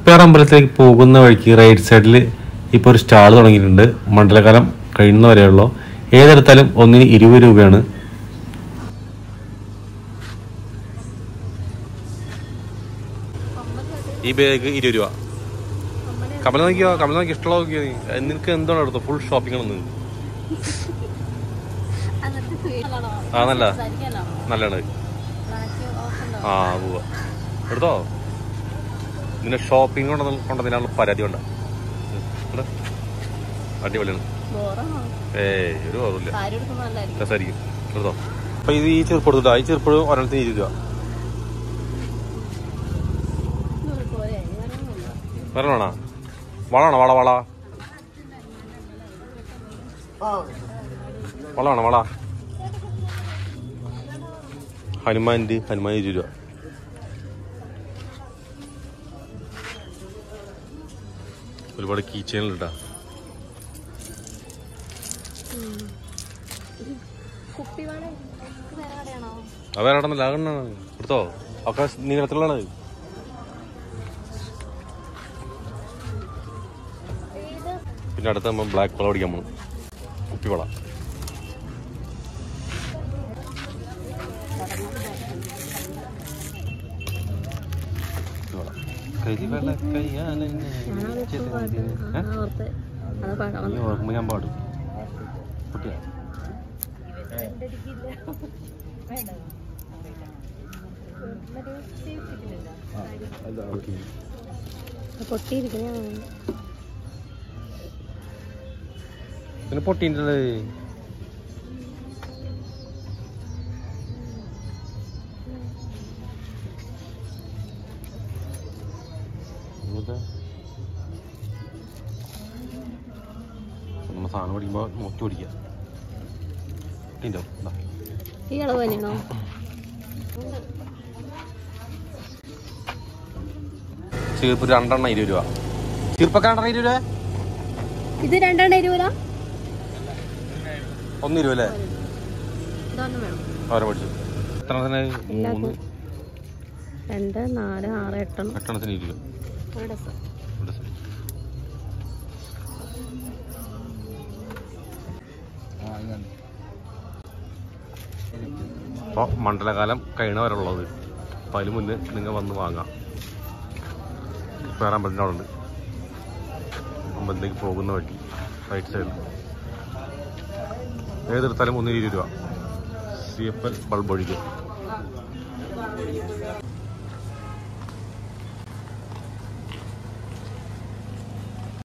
തൃപ്പേർ അമ്പലത്തിലേക്ക് പോകുന്ന വഴിക്ക് റൈറ്റ് സൈഡിൽ ഇപ്പോൾ ഒരു സ്റ്റാൾ തുടങ്ങിയിട്ടുണ്ട് മണ്ഡലകാലം കഴിയുന്ന വരെയുള്ളൂ ഏതെടുത്താലും ഒന്നിന് ഇരുപത് രൂപയാണ് ഈ ബാഗ് ഇരുപത് രൂപ കമല നോക്കിയോ കമല നോക്കി ഇഷ്ടമുള്ള നോക്കിയോ നീ അത് നിനക്ക് എന്താണ് എടുത്തോ ഫുൾ ഷോപ്പിംഗ് ആണ് ആ നല്ല നല്ലതാണ് ആ പോവാ എടുത്തോ നിന്നെ ഷോപ്പിംഗ് കൊണ്ട് കൊണ്ടതിനുള്ള പരാതി വേണ്ട ഉണ്ട്. അടിപൊളിയാണ് ഏയ് ഒരു കുറവില്ല രസമായിരിക്കും എടുത്തോ അപ്പൊ ഇത് ഈ ചെറുപ്പ് എടുത്തിട്ടോ ഈ ചെറുപ്പ് ഒരെണ്ണത്തിന് ഇരുപത് രൂപ വേറെ വേണോ വളാണോ വള വള വള വേണോ വള ഹനുമാൻ്റെ ഹനുമാൻ ഇരുപത് രൂപ ഒരുപാട് കീ ചെയിനിലിട്ടാ അത് വേറെ ഇടന്നില്ല അതെണ്ണാണ് എടുത്തോ ഒക്കെ നീളത്തിലുള്ളതാണ് പിന്നെ അടുത്ത നമ്മൾ ബ്ലാക്ക് വള പിടിക്കാൻ പോകും കുപ്പിവള കുപ്പിവള. കരിവള കയ്യാലെന്നെ ചെറുതിന്. ഏ? നീ ഓർക്കുമ്പോ ഞാൻ പാടും കുട്ടിയാ ഓക്കെ പൊട്ടിയിരിക്കണ പിന്നെ പൊട്ടിണ്ടല്ലേ നമ്മൾ സാധനം പഠിക്കുമ്പോ നോക്കി പഠിക്കുക പൊട്ടിണ്ടോ ഇതാ. ഈ അളവ് തന്നെയാണോ ചീർപ്പ് രണ്ടെണ്ണം ഇരുപത് രൂപ ചീർപ്പൊക്കെ രണ്ടെണ്ണം ഇരുപത് രൂപ ഇത് രണ്ടെണ്ണം ഇരുപത ഒന്ന് ഇരുപത് അല്ലേ ഇതൊന്നും വേണം അവരെ പഠിച്ചു എത്രണ്ണത്തിന് മൂന്ന് രണ്ട് നാല് ആറ് എട്ടെണ്ണം എട്ടെണ്ണത്തിന് ഇരുപത് ഒരു ഡസൻ ഇവിടെ ശരി. അപ്പോൾ മണ്ഡലകാലം കഴിയണ വരെ ഉള്ളത് അപ്പോൾ അതിന് മുന്നേ നിങ്ങൾ വന്ന് വാങ്ങാം വേറെ അമ്പലത്തിൻ്റെ അവിടെ ഉണ്ട് അമ്പലത്തിലേക്ക് പോകുന്ന വഴി റൈറ്റ് സൈഡിൽ ഏതെടുത്താലും ഒന്നിന് ഇരുപത് രൂപ സി എഫ് എൽ ബൾബ് ഒഴിക്കും